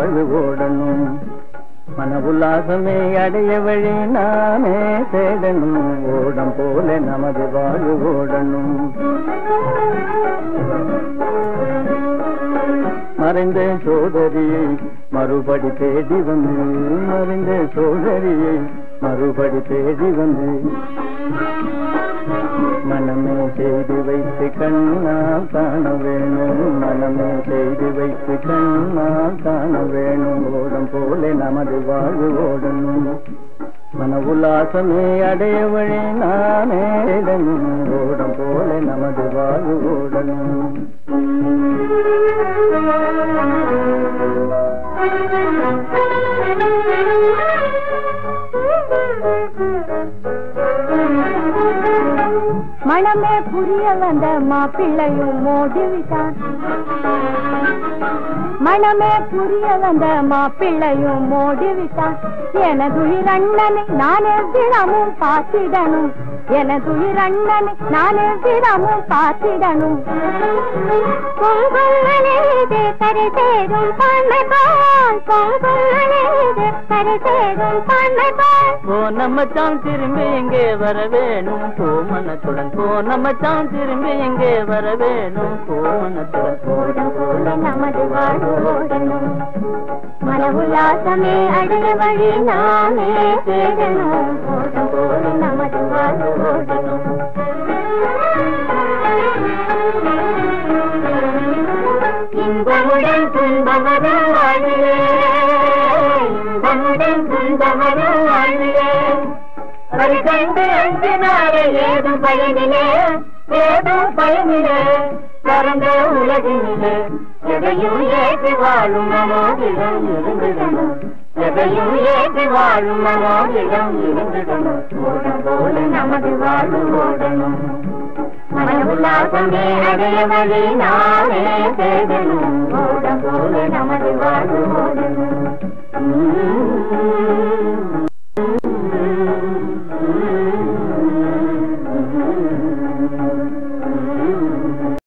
வாழ்வு ஓடணும் மன உல்லாசமே அடைய வழி நானே தேடணும் ஓடம் போல நமது வாழ்வு ஓடணும் மறைந்த சோதரியை மறுபடி தேடி வந்து மறைந்த சோதரியை மறுபடி தேடி வந்து மனமே செய்து வைத்து கண்ணால் காண வேணும் மனமே செய்து வைத்து கண்ணால் காண வேணும் ஓடம் போல நமது வாழ்வு ஓடணும் மன உல்லாசமே அடைய வழி நானே இடணும் ஓடம் போல நமது வாழ்வு ஓடணும் மனமே புரிய வந்த மாப்பிள்ளையும் மோதிவிட்டான் மனமே புரிய வந்த மாப்பிள்ளையும் மோடிவிட்டான் எனதுயிர் அண்ணனை நானே தினமும் பார்த்திடணும் எனதுயிர் அண்ணனை நானே தினமும் பார்த்திடணும் பொங்கும் மனதே கரை சேரும் பண்மைபால் பொங்கும் மனதே கரை சேரும் பண்மைபால் போன மச்சான் திரும்பி எங்கே வர வேணும் கோமணத்துடன் போன மச்சான் திரும்பி எங்கே வர வேணும் கோமணத்துடன் ஓடம் போல நமது வாழ்வு ஓடணும் மன உல்லாசமே அடைய வழி நாமே தேடணும் ஓடம் போல நமது வாழ்வு ஓடணும் இன்பமுடன் துன்பமரும் வாழ்விலே இன்பமுடன் துன்பமரும் வாழ்விலே அது கண்டு அஞ்சினாலே ஏதும் பயனிலே ஏதும் பயனிலே பரந்த உலகினிலே எதையும் ஏற்றி வாழும் மனோதிடம் இருந்திடணும் எதையும் ஏற்றி வாழும் மனோதிடம் இருந்திடணும் ஓடம் போல நமது வாழ்வு ஓடணும் மன உல்லாசமே அடைய வழி நானே தேடணும் ஓடம் போல நமது வாழ்வு ஓடணும்